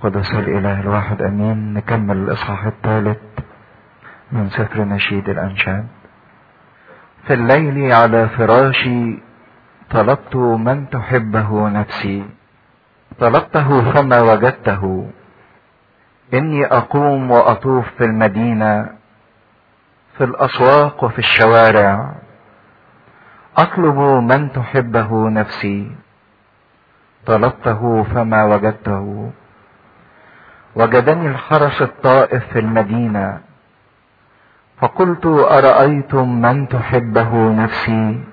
القدس الإله الواحد أمين نكمل الإصحاح الثالث من سفر نشيد الأنشاد في الليل على فراشي طلبت من تحبه نفسي طلبته فما وجدته إني أقوم وأطوف في المدينة في الأسواق وفي الشوارع أطلب من تحبه نفسي طلبته فما وجدته وجدني الحرس الطائف في المدينة فقلت أرأيتم من تحبه نفسي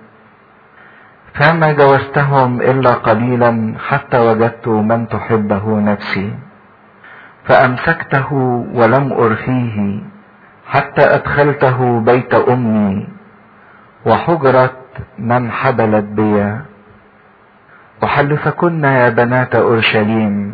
فما جوزتهم إلا قليلا حتى وجدت من تحبه نفسي فأمسكته ولم أرخيه حتى أدخلته بيت أمي وحجرة من حبلت بي وحلفكن يا بنات أورشليم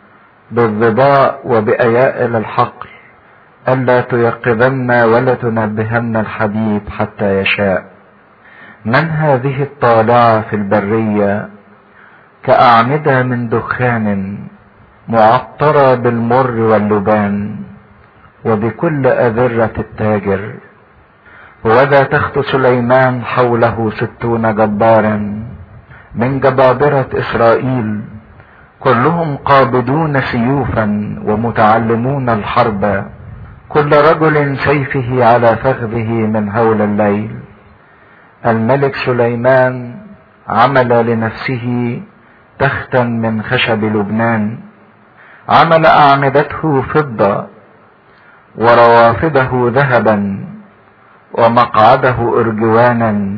بالظباء وبأيائل الحقل ألا تيقظن ولا تنبهن الحبيب حتى يشاء من هذه الطالعة في البرية كأعمدة من دخان معطرة بالمر واللبان وبكل أذرة التاجر وذا تخت سليمان حوله ستون جبارا من جبابرة إسرائيل كلهم قابضون سيوفا ومتعلمون الحرب كل رجل سيفه على فخذه من هول الليل الملك سليمان عمل لنفسه تختا من خشب لبنان عمل أعمدته فضة وروافده ذهبا ومقعده أرجوانا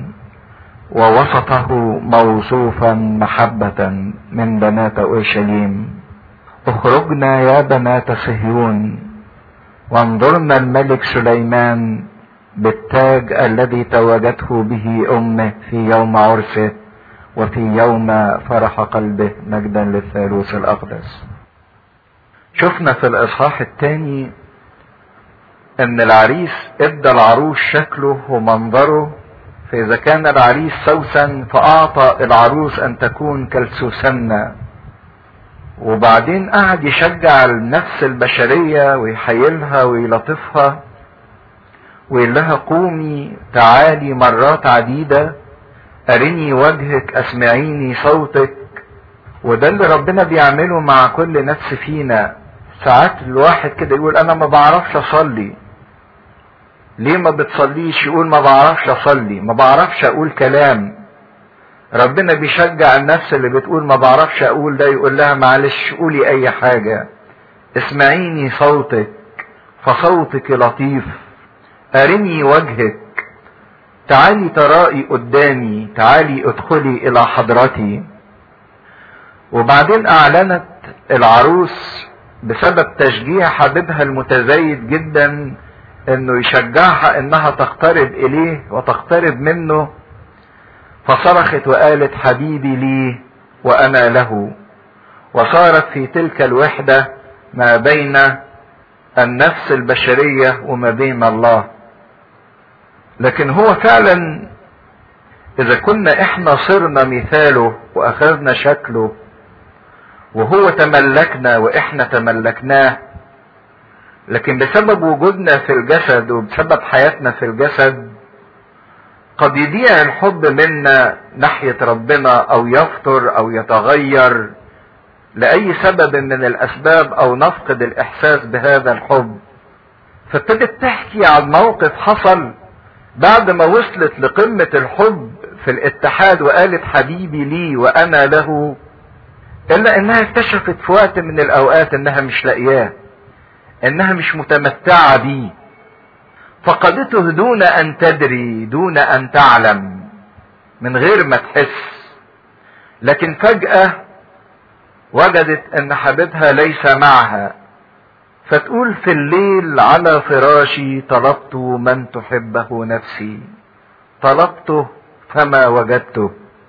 ووسطه موصوفا محبة من بنات أورشليم اخرجنا يا بنات صهيون وانظرنا الملك سليمان بالتاج الذي توجته به امه في يوم عرسه وفي يوم فرح قلبه مجدا للثالوث الاقدس شفنا في الاصحاح الثاني ان العريس ادى العروس شكله ومنظره فاذا كان العريس سوسن فاعطى العروس ان تكون كالسوسنة وبعدين قعد يشجع النفس البشرية ويحيلها ويلطفها ويقول لها قومي تعالي مرات عديدة أرني وجهك أسمعيني صوتك وده اللي ربنا بيعمله مع كل نفس فينا ساعات الواحد كده يقول أنا ما بعرفش أصلي ليه ما بتصليش يقول ما بعرفش أصلي ما بعرفش أقول كلام ربنا بيشجع النفس اللي بتقول ما بعرفش أقول ده يقول لها معلش قولي أي حاجة اسمعيني صوتك فصوتك لطيف أرني وجهك تعالي ترائي قدامي تعالي ادخلي إلى حضرتي وبعدين أعلنت العروس بسبب تشجيع حبيبها المتزايد جدا انه يشجعها انها تقترب اليه وتقترب منه فصرخت وقالت حبيبي لي وانا له وصارت في تلك الوحدة ما بين النفس البشرية وما بين الله لكن هو فعلا اذا كنا احنا صرنا مثاله واخذنا شكله وهو تملكنا واحنا تملكناه لكن بسبب وجودنا في الجسد وبسبب حياتنا في الجسد قد يضيع الحب منا ناحية ربنا او يفتر او يتغير لأي سبب من الأسباب أو نفقد الإحساس بهذا الحب فابتدت تحكي عن موقف حصل بعد ما وصلت لقمة الحب في الاتحاد وقالت حبيبي لي وأنا له إلا إنها اكتشفت في وقت من الأوقات إنها مش لاقياه إنها مش متمتعة بيه فقدته دون أن تدري دون أن تعلم من غير ما تحس لكن فجأة وجدت ان حبيبها ليس معها فتقول في الليل على فراشي طلبت من تحبه نفسي طلبته فما وجدته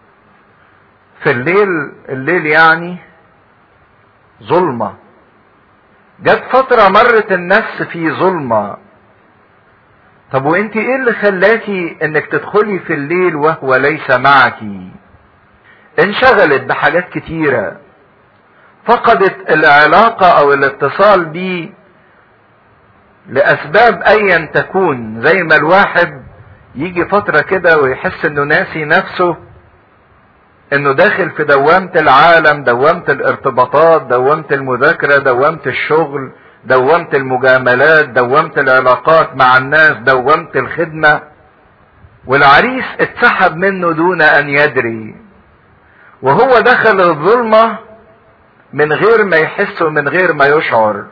في الليل الليل يعني ظلمة جت فترة مرت النفس في ظلمة طب وانت ايه اللي خلاكي انك تدخلي في الليل وهو ليس معك انشغلت بحاجات كتيره فقدت العلاقة او الاتصال بيه لاسباب ايا تكون زي ما الواحد يجي فترة كده ويحس انه ناسي نفسه انه داخل في دوامة العالم دوامة الارتباطات دوامة المذاكرة دوامة الشغل دوامة المجاملات دوامة العلاقات مع الناس دوامة الخدمة والعريس اتسحب منه دون ان يدري وهو دخل الظلمة من غير ما يحس ومن غير ما يشعر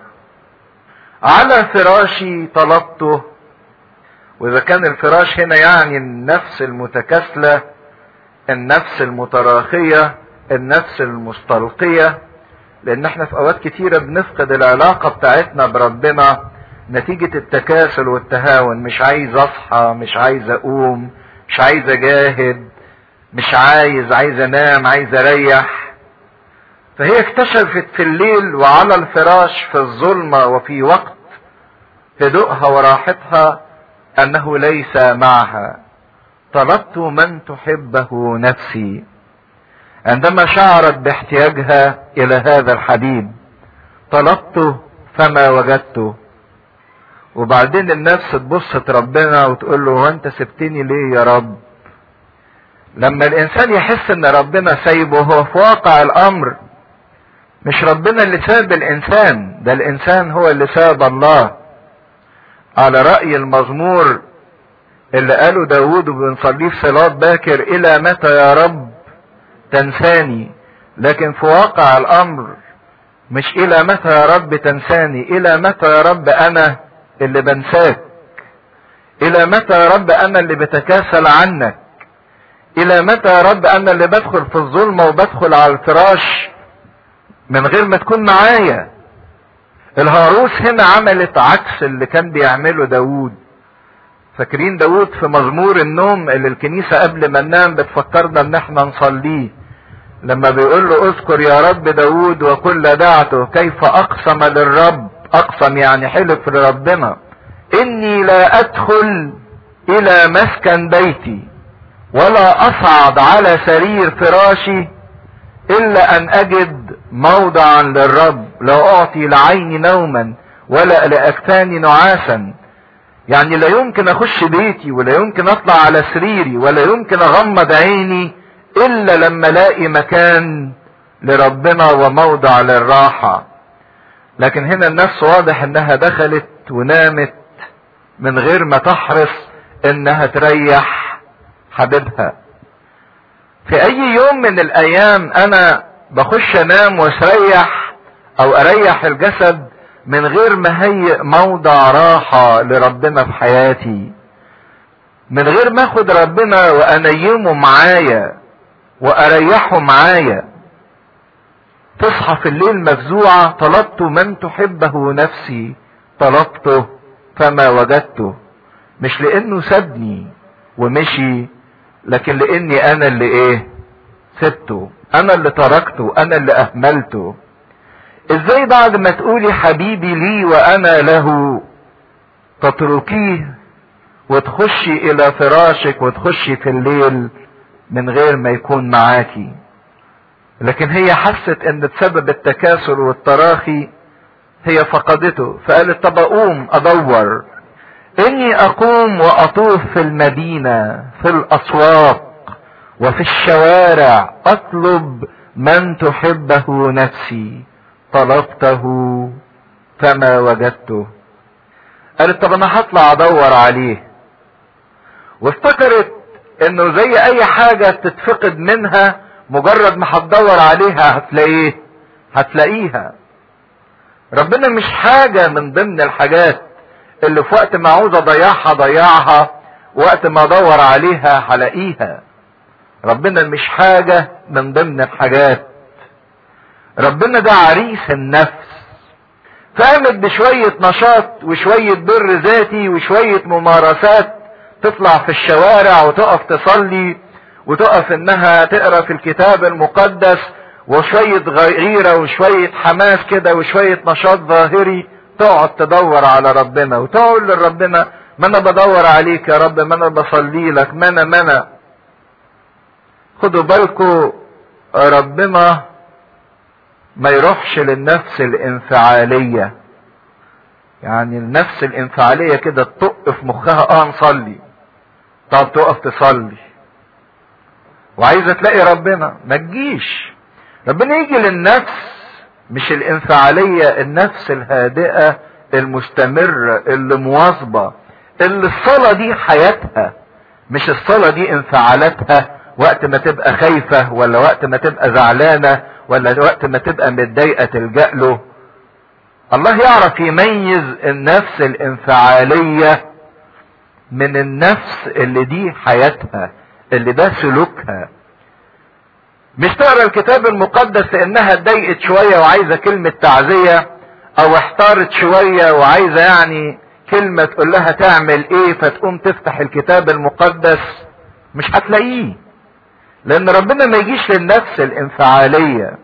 على فراشي طلبته واذا كان الفراش هنا يعني النفس المتكاسلة النفس المتراخية النفس المستلقية لان احنا في اوقات كتيرة بنفقد العلاقة بتاعتنا بربنا نتيجة التكاسل والتهاون مش عايز اصحى مش عايز اقوم مش عايز اجاهد مش عايز عايز انام عايز اريح فهي اكتشفت في الليل وعلى الفراش في الظلمة وفي وقت هدوءها وراحتها انه ليس معها طلبت من تحبه نفسي عندما شعرت باحتياجها الى هذا الحبيب طلبته فما وجدته وبعدين النفس تبص ربنا وتقول له وانت سبتني ليه يا رب لما الانسان يحس ان ربنا سايبه هو في واقع الامر مش ربنا اللي ساب الانسان ده الانسان هو اللي ساب الله على رأي المزمور اللي قاله داود وبنصليه في صلاة باكر الى متى يا رب تنساني لكن في واقع الامر مش الى متى يا رب تنساني الى متى يا رب انا اللي بنساك الى متى يا رب انا اللي بتكاسل عنك الى متى يا رب انا اللي بدخل في الظلمة وبدخل على الفراش من غير ما تكون معايا الهاروس هنا عملت عكس اللي كان بيعمله داود فاكرين داود في مزمور النوم اللي الكنيسة قبل ما ننام بتفكرنا ان احنا نصليه لما بيقول له اذكر يا رب داود وكل دعته كيف اقسم للرب اقسم يعني حلف لربنا اني لا ادخل الى مسكن بيتي ولا اصعد على سرير فراشي الا ان اجد موضعا للرب لا اعطي لعيني نوما ولا لاكفاني نعاسا يعني لا يمكن اخش بيتي ولا يمكن اطلع على سريري ولا يمكن اغمض عيني الا لما الاقي مكان لربنا وموضع للراحة لكن هنا النفس واضح انها دخلت ونامت من غير ما تحرص انها تريح حبيبها في اي يوم من الايام انا بخش انام واستريح او اريح الجسد من غير ما هيئ موضع راحة لربنا في حياتي من غير ما اخد ربنا وانيمه معايا واريحه معايا تصحى في الليل مفزوعة طلبت من تحبه نفسي طلبته فما وجدته مش لانه سابني ومشي لكن لاني انا اللي ايه سبته انا اللي تركته انا اللي اهملته ازاي بعد ما تقولي حبيبي لي وانا له تتركيه وتخشي الى فراشك وتخشي في الليل من غير ما يكون معاكي لكن هي حست ان بسبب التكاسل والتراخي هي فقدته فقالت طب اقوم ادور اني اقوم واطوف في المدينة في الاسواق وفي الشوارع اطلب من تحبه نفسي طلبته فما وجدته قالت طب انا هطلع ادور عليه وافتكرت انه زي اي حاجة تتفقد منها مجرد ما هتدور عليها هتلاقيه هتلاقيها ربنا مش حاجة من ضمن الحاجات اللي في وقت ما عاوز اضيعها ضيعها وقت ما ادور عليها هلاقيها ربنا مش حاجة من ضمن الحاجات ربنا ده عريس النفس فقامت بشوية نشاط وشوية بر ذاتي وشوية ممارسات تطلع في الشوارع وتقف تصلي وتقف انها تقرا في الكتاب المقدس وشوية غيرة وشوية حماس كده وشوية نشاط ظاهري تقعد تدور على ربنا وتقول لربنا ما انا بدور عليك يا رب ما انا بصلي لك ما انا ما انا خدوا بالكم ربنا ما يروحش للنفس الانفعالية يعني النفس الانفعالية كده تطق في مخها اه نصلي طب تقف تصلي وعايزة تلاقي ربنا ما تجيش ربنا يجي للنفس مش الانفعالية النفس الهادئة المستمرة اللي مواظبة اللي الصلاة دي حياتها مش الصلاة دي انفعالاتها وقت ما تبقى خايفة ولا وقت ما تبقى زعلانة ولا وقت ما تبقى متضايقة تلجأ له الله يعرف يميز النفس الانفعالية من النفس اللي دي حياتها اللي ده سلوكها مش تقرا الكتاب المقدس لانها اتضايقت شويه وعايزه كلمه تعزيه او احتارت شويه وعايزه يعني كلمه تقول لها تعمل ايه فتقوم تفتح الكتاب المقدس مش هتلاقيه لان ربنا ما يجيش للنفس الانفعاليه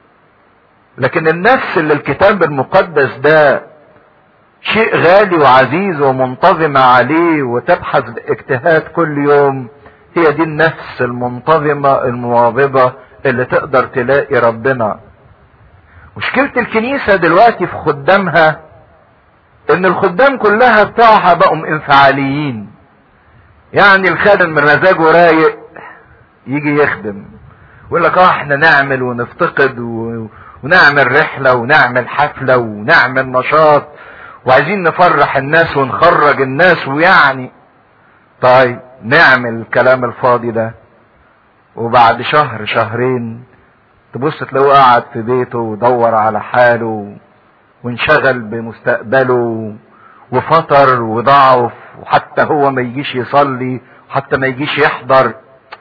لكن النفس اللي الكتاب المقدس ده شيء غالي وعزيز ومنتظمة عليه وتبحث باجتهاد كل يوم هي دي النفس المنتظمة المواظبة اللي تقدر تلاقي ربنا مشكلة الكنيسة دلوقتي في خدامها ان الخدام كلها بتاعها بقوا انفعاليين يعني الخادم من مزاجه رايق يجي يخدم يقول لك اه احنا نعمل ونفتقد و... ونعمل رحلة ونعمل حفلة ونعمل نشاط وعايزين نفرح الناس ونخرج الناس ويعني طيب نعمل الكلام الفاضي ده وبعد شهر شهرين تبص تلاقيه قاعد في بيته ودور على حاله وانشغل بمستقبله وفطر وضعف وحتى هو ما يجيش يصلي وحتى ما يجيش يحضر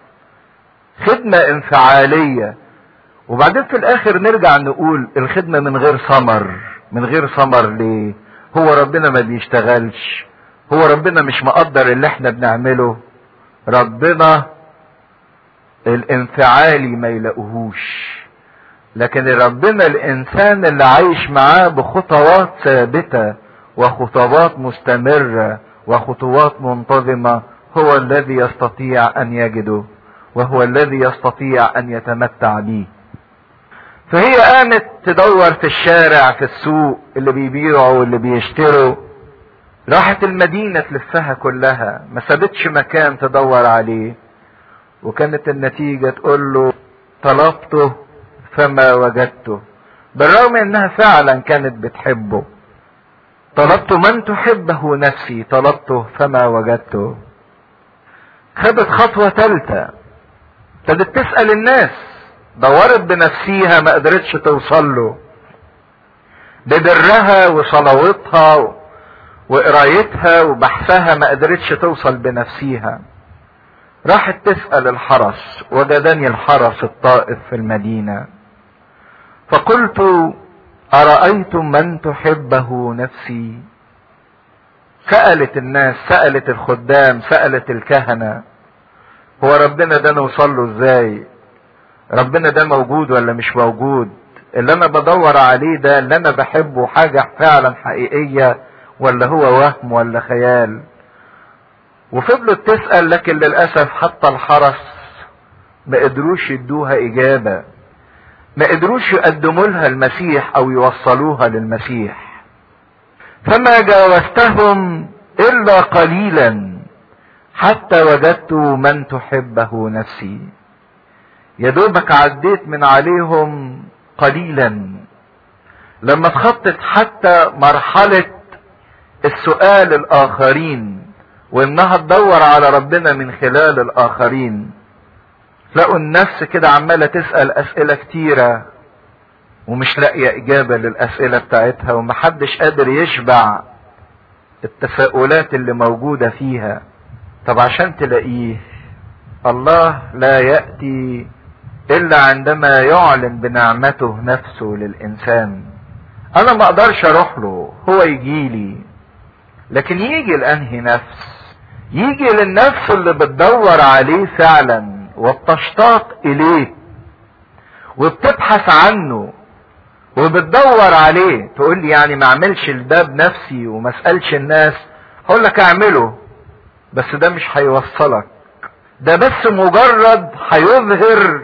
خدمة انفعالية وبعدين في الاخر نرجع نقول الخدمة من غير ثمر من غير ثمر ليه هو ربنا ما بيشتغلش هو ربنا مش مقدر اللي احنا بنعمله ربنا الانفعالي ما يلاقوهوش لكن ربنا الانسان اللي عايش معاه بخطوات ثابته وخطوات مستمره وخطوات منتظمه هو الذي يستطيع ان يجده وهو الذي يستطيع ان يتمتع به فهي قامت تدور في الشارع في السوق اللي بيبيعوا واللي بيشتروا راحت المدينة تلفها كلها ما سابتش مكان تدور عليه وكانت النتيجة تقول له طلبته فما وجدته بالرغم انها فعلا كانت بتحبه طلبت من تحبه نفسي طلبته فما وجدته خدت خطوة ثالثة ابتدت تسأل الناس دورت بنفسيها ما قدرتش توصل له ببرها وصلواتها وقرايتها وبحثها ما قدرتش توصل بنفسيها راحت تسأل الحرس وجدني الحرس الطائف في المدينة فقلت أرأيتم من تحبه نفسي سألت الناس سألت الخدام سألت الكهنة هو ربنا ده نوصل له ازاي ربنا ده موجود ولا مش موجود اللي انا بدور عليه ده اللي انا بحبه حاجة فعلا حقيقية ولا هو وهم ولا خيال وفضلت تسأل لكن للأسف حتى الحرس ما قدروش يدوها إجابة ما قدروش يقدموا لها المسيح أو يوصلوها للمسيح فما جاوزتهم إلا قليلا حتى وجدت من تحبه نفسي يا دوبك عديت من عليهم قليلا لما اتخطت حتى مرحلة السؤال الآخرين وإنها تدور على ربنا من خلال الآخرين لقوا النفس كده عمالة تسأل أسئلة كتيرة ومش لاقية إجابة للأسئلة بتاعتها ومحدش قادر يشبع التساؤلات اللي موجودة فيها طب عشان تلاقيه الله لا يأتي إلا عندما يعلن بنعمته نفسه للإنسان أنا ما أقدرش أروح له هو يجيلي لكن يجي لأنهي نفس يجي للنفس اللي بتدور عليه فعلا وبتشتاق إليه وبتبحث عنه وبتدور عليه تقول لي يعني ما اعملش ده بنفسي وما اسالش الناس هقول لك اعمله بس ده مش هيوصلك ده بس مجرد هيظهر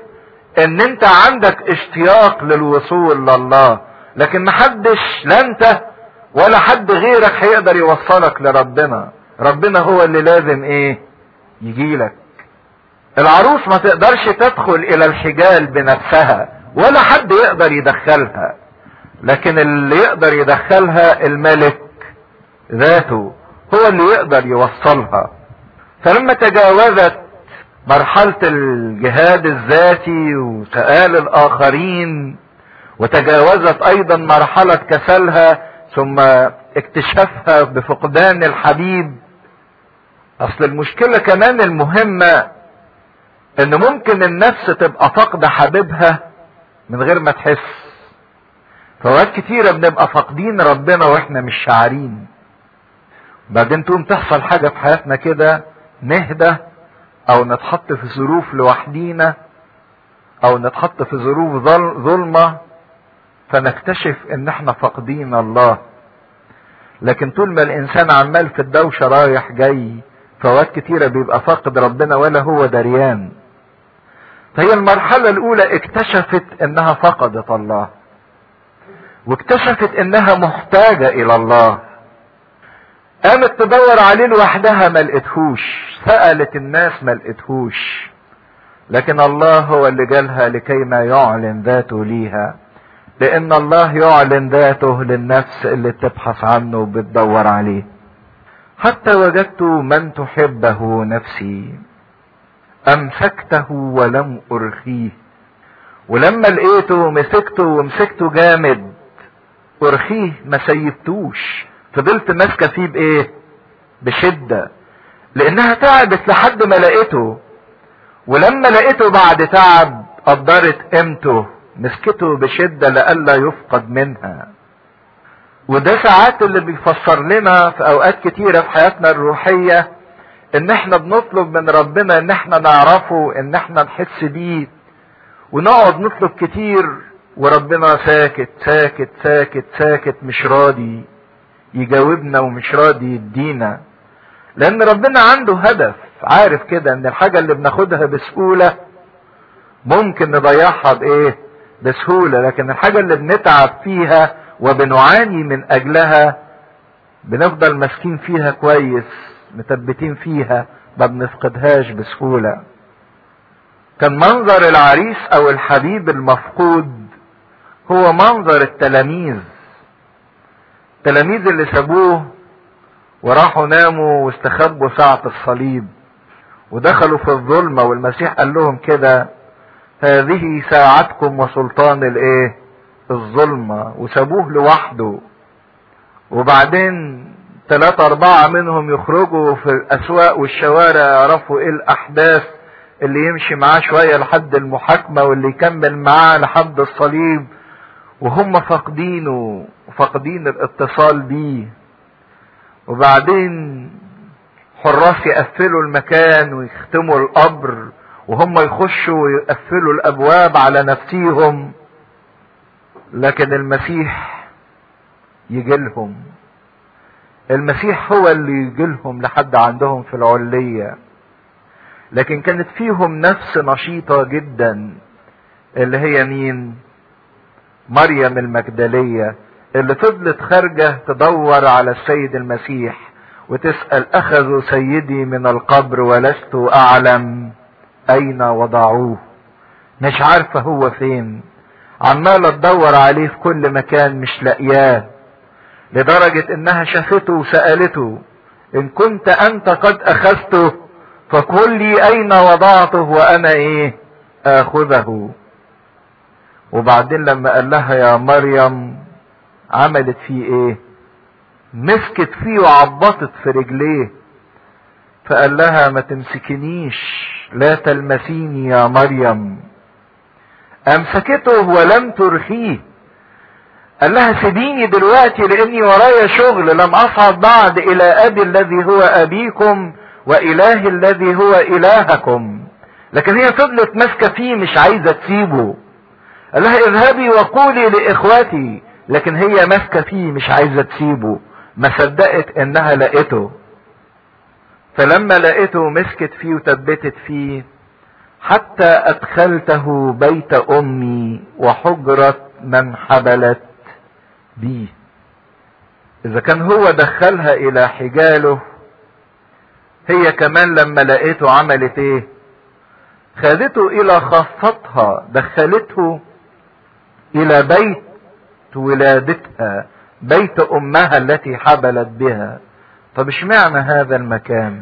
ان انت عندك اشتياق للوصول لله لكن محدش لا انت ولا حد غيرك هيقدر يوصلك لربنا ربنا هو اللي لازم ايه يجيلك العروس ما تقدرش تدخل الى الحجال بنفسها ولا حد يقدر يدخلها لكن اللي يقدر يدخلها الملك ذاته هو اللي يقدر يوصلها فلما تجاوزت مرحلة الجهاد الذاتي وسؤال الآخرين وتجاوزت أيضا مرحلة كسلها ثم اكتشافها بفقدان الحبيب أصل المشكلة كمان المهمة إن ممكن النفس تبقى فاقدة حبيبها من غير ما تحس فوقت كتيرة بنبقى فاقدين ربنا واحنا مش شاعرين بعدين تقوم تحصل حاجة في حياتنا كده نهدى او نتحط في ظروف لوحدينا او نتحط في ظروف ظلمة فنكتشف ان احنا فاقدين الله لكن طول ما الانسان عمال في الدوشة رايح جاي فوقت كتيرة بيبقى فاقد ربنا ولا هو دريان فهي المرحلة الاولى اكتشفت انها فقدت الله واكتشفت انها محتاجة الى الله قامت تدور عليه لوحدها ما لقيتهوش سألت الناس ما لقيتهوش لكن الله هو اللي جالها لكي ما يعلن ذاته ليها لان الله يعلن ذاته للنفس اللي بتبحث عنه وبتدور عليه حتى وجدت من تحبه نفسي امسكته ولم ارخيه ولما لقيته مسكته ومسكته جامد ارخيه ما سيبتوش فضلت ماسكه فيه بايه بشده لانها تعبت لحد ما لقيته ولما لقيته بعد تعب قدرت قيمته مسكته بشده لئلا يفقد منها وده ساعات اللي بيفسر لنا في اوقات كتيره في حياتنا الروحيه ان احنا بنطلب من ربنا ان احنا نعرفه ان احنا نحس بيه ونقعد نطلب كتير وربنا ساكت ساكت ساكت ساكت مش راضي يجاوبنا ومش راضي يدينا لان ربنا عنده هدف عارف كده ان الحاجة اللي بناخدها بسهولة ممكن نضيعها بايه بسهولة لكن الحاجة اللي بنتعب فيها وبنعاني من اجلها بنفضل ماسكين فيها كويس مثبتين فيها ما بنفقدهاش بسهولة كان منظر العريس او الحبيب المفقود هو منظر التلاميذ التلاميذ اللي سابوه وراحوا ناموا واستخبوا ساعة الصليب ودخلوا في الظلمة والمسيح قال لهم كده هذه ساعتكم وسلطان الايه الظلمة وسابوه لوحده وبعدين ثلاثة أربعة منهم يخرجوا في الأسواق والشوارع يعرفوا إيه الأحداث اللي يمشي معاه شوية لحد المحاكمة واللي يكمل معاه لحد الصليب وهم فاقدينه وفاقدين الاتصال بيه وبعدين حراس يقفلوا المكان ويختموا القبر وهم يخشوا ويقفلوا الابواب على نفسيهم لكن المسيح يجيلهم المسيح هو اللي يجيلهم لحد عندهم في العلية لكن كانت فيهم نفس نشيطة جدا اللي هي مين مريم المجدلية اللي فضلت خارجة تدور على السيد المسيح وتسأل أخذوا سيدي من القبر ولست أعلم أين وضعوه مش عارفة هو فين عمالة تدور عليه في كل مكان مش لاقياه لدرجة انها شافته وسألته ان كنت انت قد اخذته فقل لي اين وضعته وانا ايه اخذه وبعدين لما قال لها يا مريم عملت فيه ايه مسكت فيه وعبطت في رجليه فقال لها ما تمسكنيش لا تلمسيني يا مريم امسكته ولم ترخيه قال لها سيبيني دلوقتي لاني ورايا شغل لم اصعد بعد الى ابي الذي هو ابيكم واله الذي هو الهكم لكن هي فضلت ماسكه فيه مش عايزه تسيبه قال لها اذهبي وقولي لاخوتي لكن هي ماسكه فيه مش عايزه تسيبه ما صدقت انها لقيته فلما لقيته مسكت فيه وثبتت فيه حتى ادخلته بيت امي وحجرة من حبلت بي اذا كان هو دخلها الى حجاله هي كمان لما لقيته عملت ايه خدته الى خاصتها دخلته الى بيت ولادتها بيت امها التي حبلت بها طب اشمعنى هذا المكان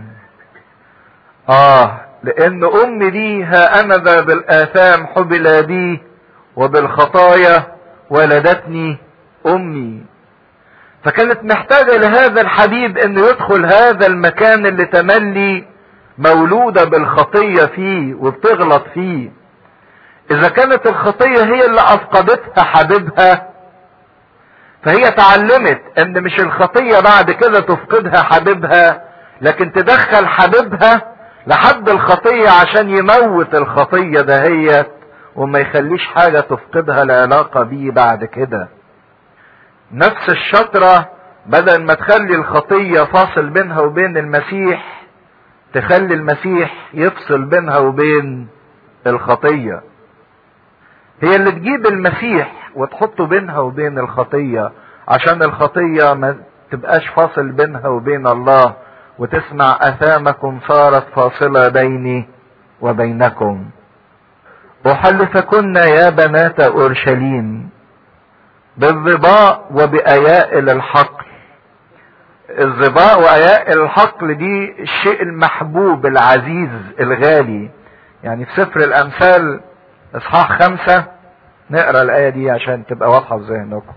اه لان امي دي ها انا ذا بالاثام حبل بي وبالخطايا ولدتني امي فكانت محتاجة لهذا الحبيب انه يدخل هذا المكان اللي تملي مولودة بالخطية فيه وبتغلط فيه اذا كانت الخطية هي اللي افقدتها حبيبها فهي تعلمت ان مش الخطية بعد كده تفقدها حبيبها لكن تدخل حبيبها لحد الخطية عشان يموت الخطية دهيت وما يخليش حاجة تفقدها العلاقة بيه بعد كده نفس الشطرة بدل ما تخلي الخطية فاصل بينها وبين المسيح تخلي المسيح يفصل بينها وبين الخطية هي اللي تجيب المسيح وتحطه بينها وبين الخطية عشان الخطية ما تبقاش فاصل بينها وبين الله وتسمع اثامكم صارت فاصلة بيني وبينكم احلفكن يا بنات اورشليم بالظباء وبأيائل الحقل الظباء وأيائل الحقل دي الشيء المحبوب العزيز الغالي يعني في سفر الأمثال إصحاح خمسة نقرأ الآية دي عشان تبقى واضحة في ذهنكم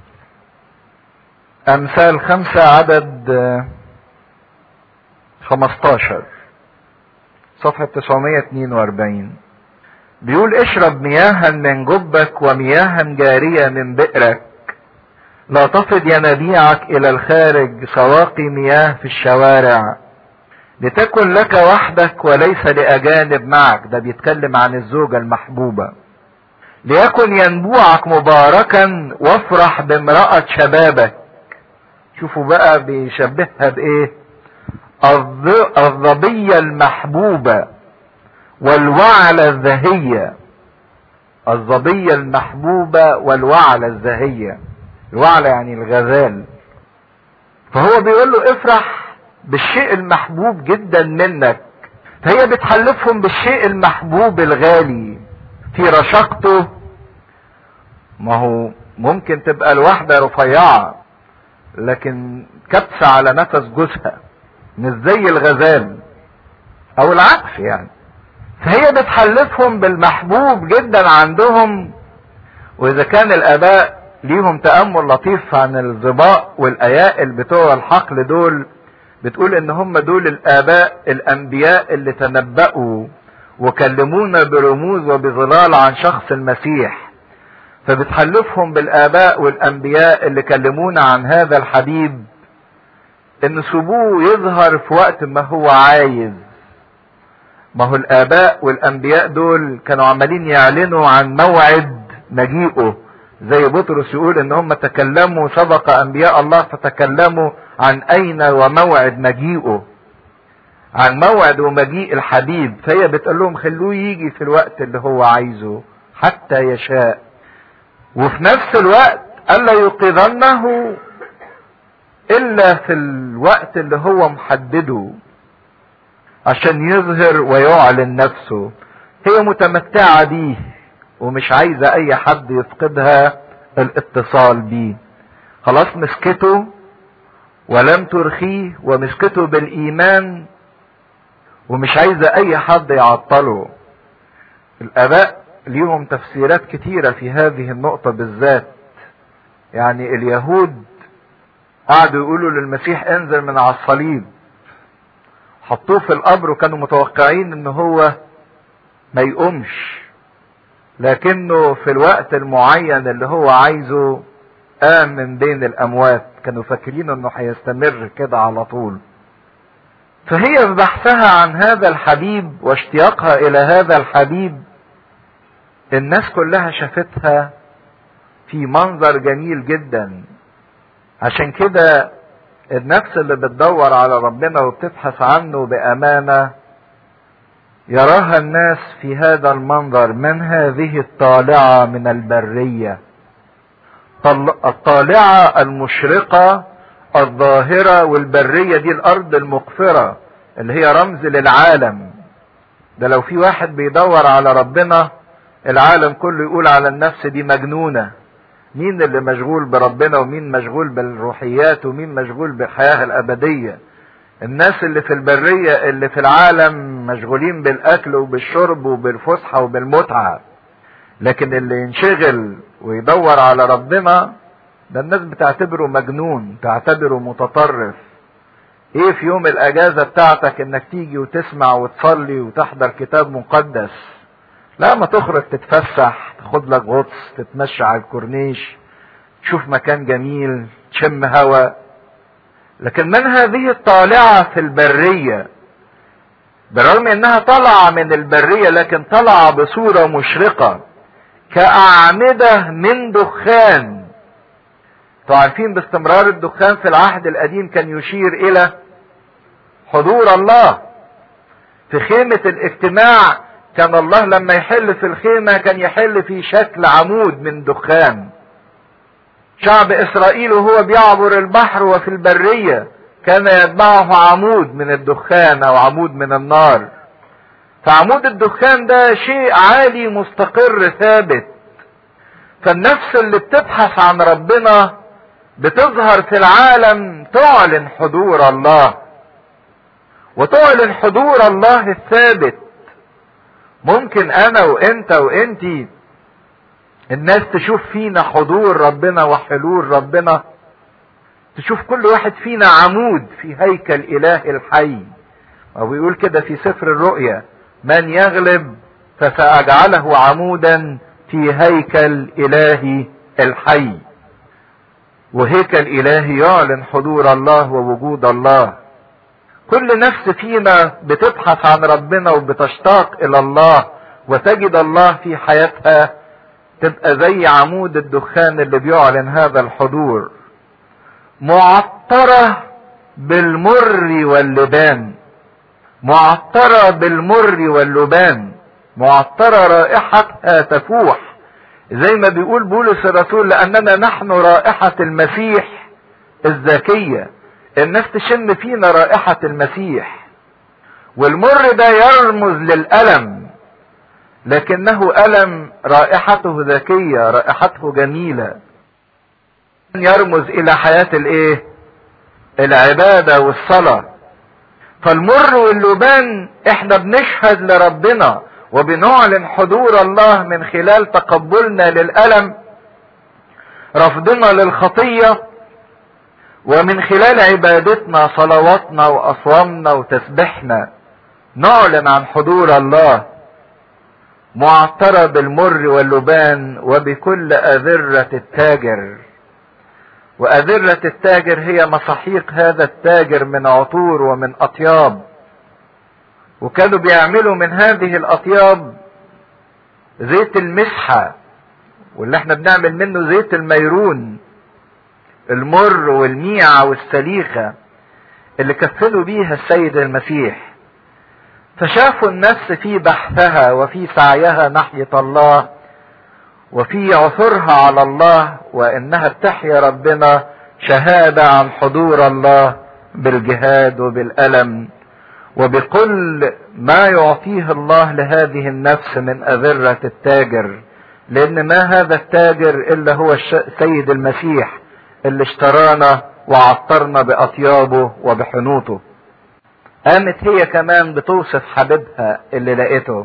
أمثال خمسة عدد خمستاشر صفحة 942 بيقول اشرب مياها من جبك ومياها جارية من بئرك لا تفض ينابيعك الى الخارج سواقي مياه في الشوارع لتكن لك وحدك وليس لاجانب معك ده بيتكلم عن الزوجة المحبوبة ليكن ينبوعك مباركا وافرح بامرأة شبابك شوفوا بقى بيشبهها بايه الظبية المحبوبة والوعلة الزهية الظبية المحبوبة والوعلة الزهية الوعلة يعني الغزال فهو بيقول له افرح بالشيء المحبوب جدا منك فهي بتحلفهم بالشيء المحبوب الغالي في رشاقته ما هو ممكن تبقى الواحدة رفيعة لكن كبسة على نفس جوزها مش زي الغزال او العكس يعني فهي بتحلفهم بالمحبوب جدا عندهم واذا كان الاباء ليهم تأمل لطيف عن الظباء والايائل بتوع الحقل دول بتقول ان هم دول الاباء الانبياء اللي تنبأوا وكلمونا برموز وبظلال عن شخص المسيح فبتحلفهم بالاباء والانبياء اللي كلمونا عن هذا الحبيب ان سيبوه يظهر في وقت ما هو عايز ما هو الاباء والانبياء دول كانوا عمالين يعلنوا عن موعد مجيئه زي بطرس يقول ان هم تكلموا سبق انبياء الله فتكلموا عن اين وموعد مجيئه عن موعد ومجيء الحبيب فهي بتقول لهم خلوه يجي في الوقت اللي هو عايزه حتى يشاء وفي نفس الوقت الا يوقظنه الا في الوقت اللي هو محدده عشان يظهر ويعلن نفسه هي متمتعة بيه ومش عايزة اي حد يفقدها الاتصال بيه خلاص مسكته ولم ترخيه ومسكته بالايمان ومش عايزة اي حد يعطله الاباء ليهم تفسيرات كتيرة في هذه النقطة بالذات يعني اليهود قعدوا يقولوا للمسيح انزل من على الصليب حطوه في القبر وكانوا متوقعين ان هو ما يقومش لكنه في الوقت المعين اللي هو عايزه قام من بين الاموات كانوا فاكرين انه هيستمر كده على طول فهي في بحثها عن هذا الحبيب واشتياقها الى هذا الحبيب الناس كلها شافتها في منظر جميل جدا عشان كده النفس اللي بتدور على ربنا وبتبحث عنه بامانه يراها الناس في هذا المنظر من هذه الطالعة من البرية الطالعة المشرقة الظاهرة والبرية دي الأرض المقفرة اللي هي رمز للعالم ده لو في واحد بيدور على ربنا العالم كله يقول على النفس دي مجنونة مين اللي مشغول بربنا ومين مشغول بالروحيات ومين مشغول بالحياة الأبدية الناس اللي في البرية اللي في العالم مشغولين بالأكل وبالشرب وبالفسحة وبالمتعة لكن اللي ينشغل ويدور على ربنا ده الناس بتعتبره مجنون تعتبره متطرف ايه في يوم الاجازة بتاعتك انك تيجي وتسمع وتصلي وتحضر كتاب مقدس لا ما تخرج تتفسح تاخد لك غطس تتمشى على الكورنيش تشوف مكان جميل تشم هوا لكن من هذه الطالعة في البرية بالرغم انها طالعة من البرية لكن طالعة بصورة مشرقة كأعمدة من دخان انتوا عارفين باستمرار الدخان في العهد القديم كان يشير الى حضور الله في خيمة الاجتماع كان الله لما يحل في الخيمة كان يحل في شكل عمود من دخان شعب اسرائيل وهو بيعبر البحر وفي البرية كان يتبعه عمود من الدخان او عمود من النار فعمود الدخان ده شيء عالي مستقر ثابت فالنفس اللي بتبحث عن ربنا بتظهر في العالم تعلن حضور الله وتعلن حضور الله الثابت ممكن انا وانت وانتي الناس تشوف فينا حضور ربنا وحلول ربنا تشوف كل واحد فينا عمود في هيكل اله الحي او يقول كده في سفر الرؤيا من يغلب فساجعله عمودا في هيكل الهي الحي وهيكل الهي يعلن حضور الله ووجود الله كل نفس فينا بتبحث عن ربنا وبتشتاق الى الله وتجد الله في حياتها تبقى زي عمود الدخان اللي بيعلن هذا الحضور معطرة بالمر واللبان معطرة بالمر واللبان معطرة رائحتها تفوح زي ما بيقول بولس الرسول لأننا نحن رائحة المسيح الذكية الناس تشم فينا رائحة المسيح والمر ده يرمز للألم لكنه ألم رائحته ذكية رائحته جميلة يرمز إلى حياة الإيه؟ العبادة والصلاة فالمر واللبان احنا بنشهد لربنا وبنعلن حضور الله من خلال تقبلنا للألم رفضنا للخطية ومن خلال عبادتنا صلواتنا وأصوامنا وتسبيحنا نعلن عن حضور الله معطرة بالمر واللبان وبكل أذرة التاجر وأذرة التاجر هي مصاحيق هذا التاجر من عطور ومن أطياب وكانوا بيعملوا من هذه الأطياب زيت المسحة واللي احنا بنعمل منه زيت الميرون المر والميعة والسليخة اللي كفلوا بيها السيد المسيح فشافوا النفس في بحثها وفي سعيها ناحية الله وفي عثرها على الله وانها بتحيا ربنا شهادة عن حضور الله بالجهاد وبالألم وبكل ما يعطيه الله لهذه النفس من أذرة التاجر لأن ما هذا التاجر إلا هو السيد المسيح اللي اشترانا وعطرنا بأطيابه وبحنوطه قامت هي كمان بتوصف حبيبها اللي لقيته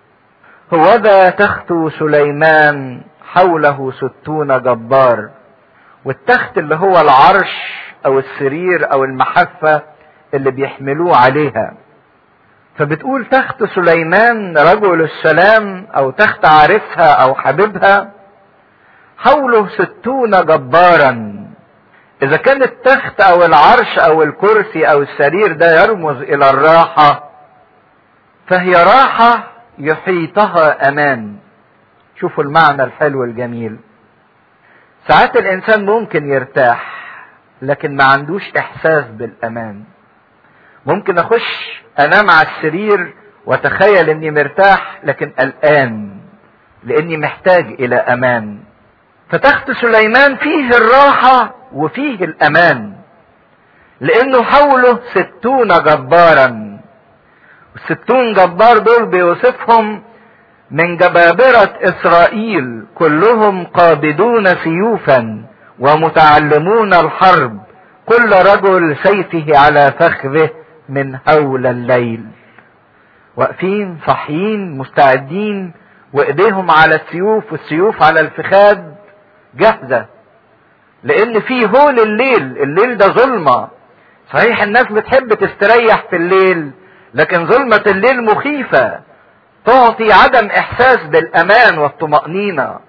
هوذا تخت سليمان حوله ستون جبار والتخت اللي هو العرش او السرير او المحفة اللي بيحملوه عليها فبتقول تخت سليمان رجل السلام او تخت عارفها او حبيبها حوله ستون جبارا اذا كان التخت او العرش او الكرسي او السرير ده يرمز الى الراحة فهي راحة يحيطها امان شوفوا المعنى الحلو الجميل ساعات الانسان ممكن يرتاح لكن ما عندوش احساس بالامان ممكن اخش انام على السرير وتخيل اني مرتاح لكن قلقان لاني محتاج الى امان فتخت سليمان فيه الراحة وفيه الامان لانه حوله ستون جبارا الستون جبار دول بيوصفهم من جبابرة اسرائيل كلهم قابضون سيوفا ومتعلمون الحرب كل رجل سيفه على فخذه من هول الليل واقفين صاحيين مستعدين وايديهم على السيوف والسيوف على الفخاذ جاهزة لان في هول الليل الليل ده ظلمة صحيح الناس بتحب تستريح في الليل لكن ظلمة الليل مخيفة تعطي عدم احساس بالامان والطمأنينة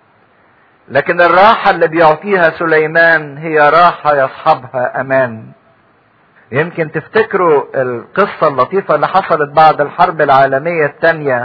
لكن الراحة اللي بيعطيها سليمان هي راحة يصحبها امان يمكن تفتكروا القصة اللطيفة اللي حصلت بعد الحرب العالمية الثانية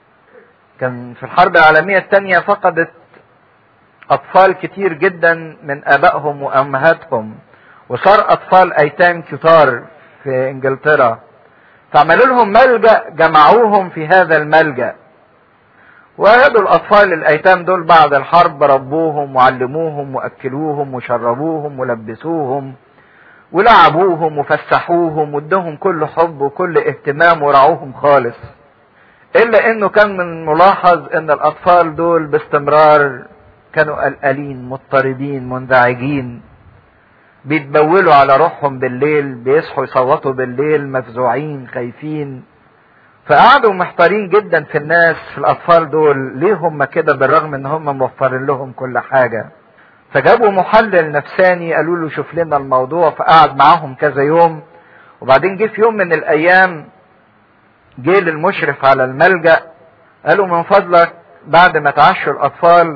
كان في الحرب العالمية الثانية فقدت أطفال كتير جدا من آبائهم وأمهاتهم وصار أطفال أيتام كتار في إنجلترا فعملوا لهم ملجأ جمعوهم في هذا الملجأ وهدوا الأطفال الأيتام دول بعد الحرب ربوهم وعلموهم وأكلوهم وشربوهم ولبسوهم ولعبوهم وفسحوهم وادوهم كل حب وكل اهتمام ورعوهم خالص الا انه كان من ملاحظ ان الاطفال دول باستمرار كانوا قلقانين مضطربين منزعجين بيتبولوا على روحهم بالليل بيصحوا يصوتوا بالليل مفزوعين خايفين فقعدوا محتارين جدا في الناس في الاطفال دول ليه هم كده بالرغم ان هم موفرين لهم كل حاجه فجابوا محلل نفساني قالوا له شوف لنا الموضوع فقعد معاهم كذا يوم وبعدين جه في يوم من الايام جه للمشرف على الملجأ قالوا من فضلك بعد ما تعشوا الاطفال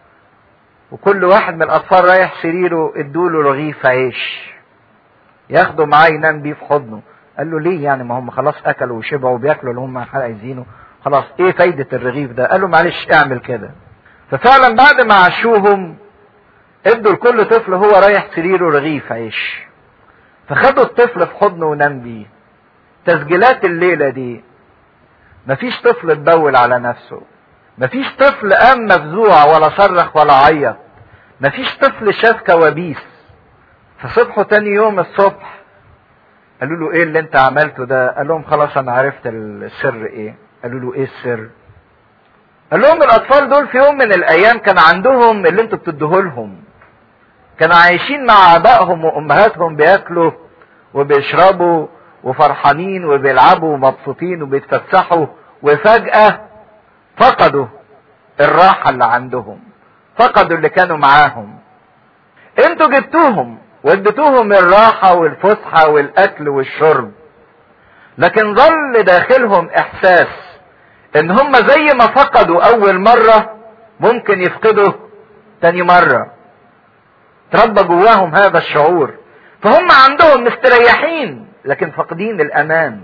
وكل واحد من الاطفال رايح سريره ادوله رغيف عيش ياخده معاه ينام بيه في حضنه قال له ليه يعني ما هم خلاص اكلوا وشبعوا وبياكلوا اللي هم عايزينه خلاص ايه فايدة الرغيف ده قال له معلش اعمل كده ففعلا بعد ما عشوهم ادوا لكل طفل هو رايح سريره رغيف عيش فخدوا الطفل في حضنه ونام بيه تسجيلات الليلة دي مفيش طفل اتبول على نفسه مفيش طفل قام مفزوع ولا صرخ ولا عيط مفيش طفل شاف كوابيس فصبحوا تاني يوم الصبح قالوا له ايه اللي انت عملته ده قال لهم خلاص انا عرفت السر ايه قالوا له ايه السر قال لهم الاطفال دول في يوم من الايام كان عندهم اللي انتوا بتدوه لهم كانوا عايشين مع ابائهم وامهاتهم بياكلوا وبيشربوا وفرحانين وبيلعبوا ومبسوطين وبيتفسحوا وفجأة فقدوا الراحة اللي عندهم فقدوا اللي كانوا معاهم انتوا جبتوهم واديتوهم الراحة والفسحة والاكل والشرب لكن ظل داخلهم احساس ان هم زي ما فقدوا اول مرة ممكن يفقدوا تاني مرة تربى جواهم هذا الشعور فهم عندهم مستريحين لكن فاقدين الامان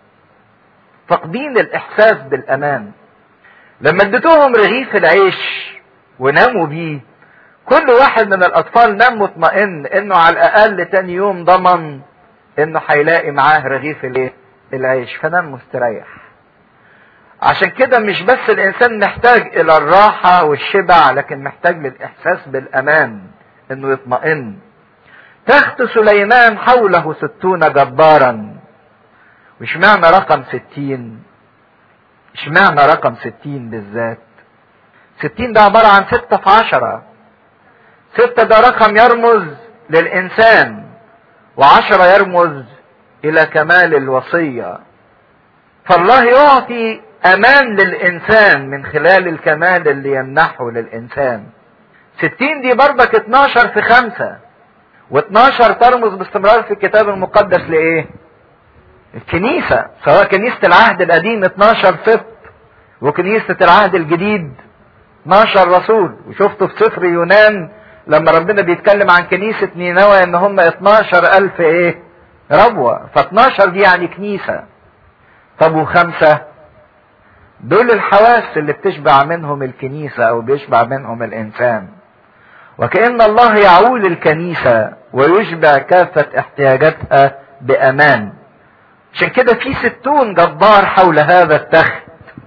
فاقدين الاحساس بالامان لما اديتوهم رغيف العيش وناموا بيه كل واحد من الاطفال نام مطمئن انه على الاقل تاني يوم ضمن انه هيلاقي معاه رغيف الايه العيش فنام مستريح عشان كده مش بس الانسان محتاج الى الراحة والشبع لكن محتاج للاحساس بالامان انه يطمئن تخت سليمان حوله ستون جبارا واشمعنى رقم ستين اشمعنى رقم ستين بالذات ستين ده عبارة عن ستة في عشرة ستة ده رقم يرمز للإنسان وعشرة يرمز إلى كمال الوصية فالله يعطي أمان للإنسان من خلال الكمال اللي يمنحه للإنسان ستين دي برضك اتناشر في خمسة واتناشر ترمز باستمرار في الكتاب المقدس لإيه؟ الكنيسة سواء كنيسة العهد القديم 12 سبط وكنيسة العهد الجديد 12 رسول وشفتوا في سفر يونان لما ربنا بيتكلم عن كنيسة نينوى ان هم 12 الف ايه ربوة ف 12 دي يعني كنيسة طب وخمسة دول الحواس اللي بتشبع منهم الكنيسة او بيشبع منهم الانسان وكأن الله يعول الكنيسة ويشبع كافة احتياجاتها بأمان عشان كده في ستون جبار حول هذا التخت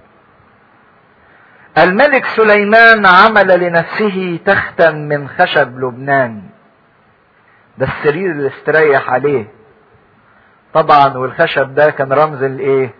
الملك سليمان عمل لنفسه تختا من خشب لبنان ده السرير اللي استريح عليه طبعا والخشب ده كان رمز الايه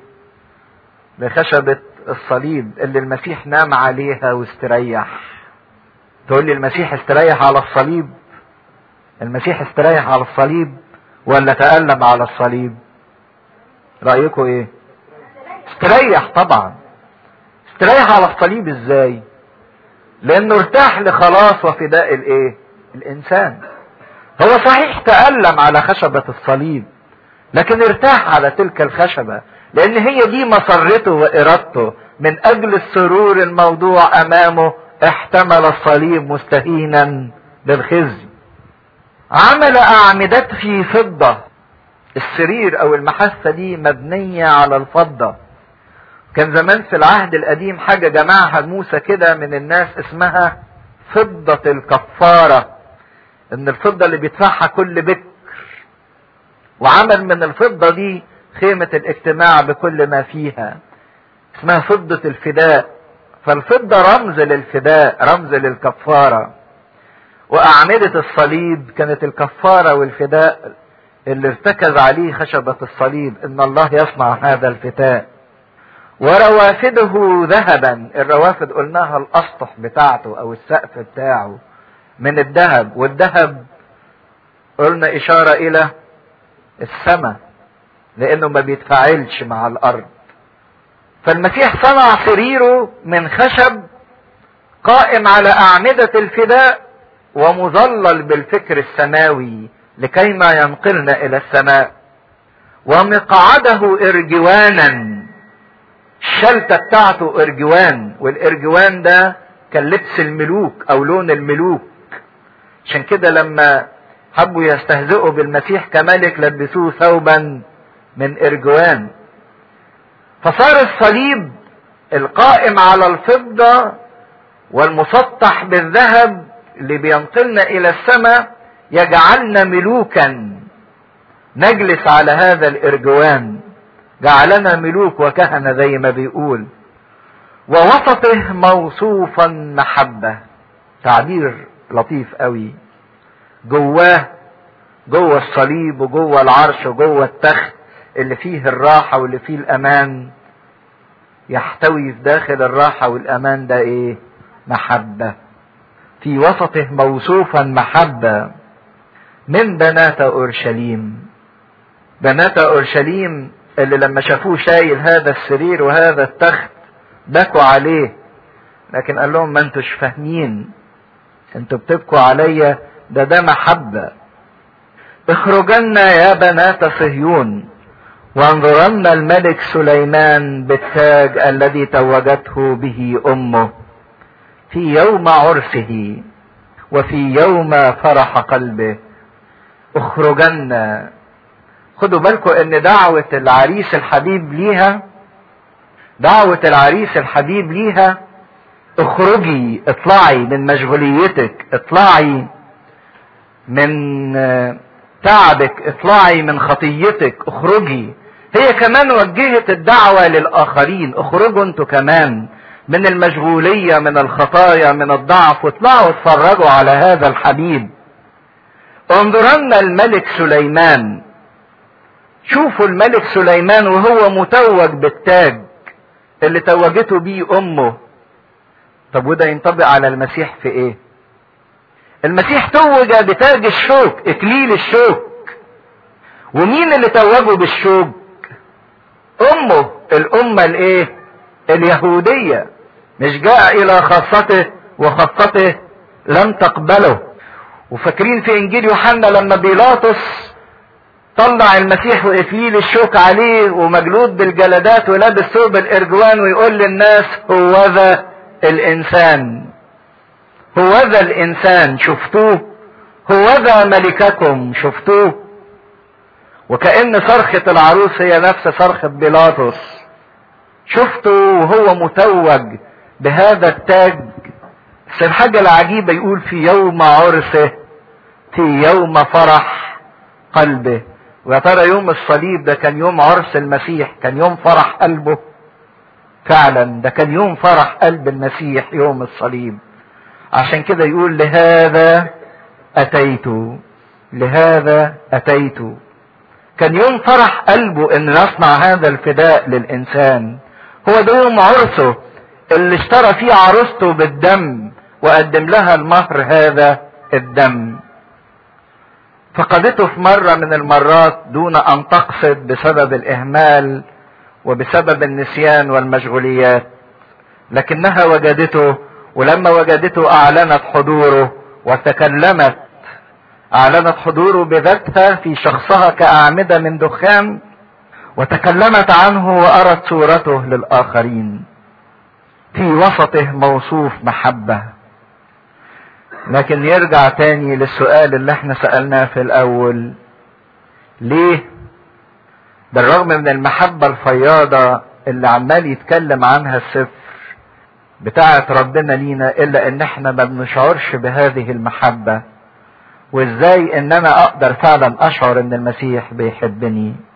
لخشبة الصليب اللي المسيح نام عليها واستريح تقول لي المسيح استريح على الصليب المسيح استريح على الصليب ولا تألم على الصليب رأيكم ايه استريح طبعا استريح على الصليب ازاي لانه ارتاح لخلاص وفداء الايه الانسان هو صحيح تألم على خشبة الصليب لكن ارتاح على تلك الخشبة لان هي دي مسرته وارادته من اجل السرور الموضوع امامه احتمل الصليب مستهينا بالخزي عمل اعمدة في فضة السرير او المحثة دي مبنية على الفضة كان زمان في العهد القديم حاجة جمعها موسى كده من الناس اسمها فضة الكفارة ان الفضة اللي بيدفعها كل بكر وعمل من الفضة دي خيمة الاجتماع بكل ما فيها اسمها فضة الفداء فالفضة رمز للفداء رمز للكفارة وأعمدة الصليب كانت الكفارة والفداء اللي ارتكز عليه خشبة الصليب ان الله يصنع هذا الفتاء وروافده ذهبا الروافد قلناها الاسطح بتاعته او السقف بتاعه من الذهب والذهب قلنا اشارة الى السماء لانه ما بيتفاعلش مع الارض فالمسيح صنع سريره من خشب قائم على اعمدة الفداء ومظلل بالفكر السماوي لكيما ينقلنا الى السماء ومقعده ارجوانا الشلتة بتاعته ارجوان والارجوان ده كان لبس الملوك او لون الملوك عشان كده لما حبوا يستهزئوا بالمسيح كملك لبسوه ثوبا من ارجوان فصار الصليب القائم على الفضة والمسطح بالذهب اللي بينقلنا الى السماء يجعلنا ملوكا نجلس على هذا الارجوان جعلنا ملوك وكهنة زي ما بيقول ووسطه موصوفا محبة تعبير لطيف قوي جواه جوه الصليب وجوه العرش وجوه التخت اللي فيه الراحة واللي فيه الأمان يحتوي في داخل الراحة والأمان ده إيه؟ محبة. في وسطه موصوفا محبة من بنات أورشليم. بنات أورشليم اللي لما شافوه شايل هذا السرير وهذا التخت بكوا عليه لكن قال لهم ما انتوش فاهمين انتوا بتبكوا عليا ده ده محبة اخرجن يا بنات صهيون وانظرن الملك سليمان بالتاج الذي توجته به امه في يوم عرسه وفي يوم فرح قلبه اخرجن خدوا بالكم ان دعوة العريس الحبيب ليها دعوة العريس الحبيب ليها اخرجي اطلعي من مشغوليتك اطلعي من تعبك اطلعي من خطيتك اخرجي هي كمان وجهت الدعوة للآخرين اخرجوا انتوا كمان من المشغولية من الخطايا من الضعف واطلعوا اتفرجوا على هذا الحبيب انظرن الملك سليمان شوفوا الملك سليمان وهو متوج بالتاج اللي توجته بيه امه طب وده ينطبق على المسيح في ايه المسيح توج بتاج الشوك اكليل الشوك ومين اللي توجه بالشوك امه الامة الايه اليهودية مش جاء الى خاصته وخاصته لم تقبله وفاكرين في انجيل يوحنا لما بيلاطس طلع المسيح واكليل الشوك عليه ومجلود بالجلدات ولابس ثوب الارجوان ويقول للناس هوذا الانسان هوذا الانسان شفتوه هوذا ملككم شفتوه وكأن صرخة العروس هي نفس صرخة بيلاطس شفتوا وهو متوج بهذا التاج بس الحاجة العجيبة يقول في يوم عرسه في يوم فرح قلبه ويا ترى يوم الصليب ده كان يوم عرس المسيح كان يوم فرح قلبه فعلا ده كان يوم فرح قلب المسيح يوم الصليب عشان كده يقول لهذا اتيت لهذا اتيت كان يوم فرح قلبه ان يصنع هذا الفداء للانسان هو ده يوم عرسه اللي اشترى فيه عروسته بالدم وقدم لها المهر هذا الدم فقدته في مرة من المرات دون ان تقصد بسبب الاهمال وبسبب النسيان والمشغوليات لكنها وجدته ولما وجدته اعلنت حضوره وتكلمت اعلنت حضوره بذاتها في شخصها كاعمدة من دخان وتكلمت عنه وارت صورته للاخرين في وسطه موصوف محبة لكن يرجع تاني للسؤال اللي احنا سألناه في الاول ليه بالرغم من المحبة الفياضة اللي عمال يتكلم عنها السفر بتاعة ربنا لينا الا ان احنا ما بنشعرش بهذه المحبة وازاي ان انا اقدر فعلا اشعر ان المسيح بيحبني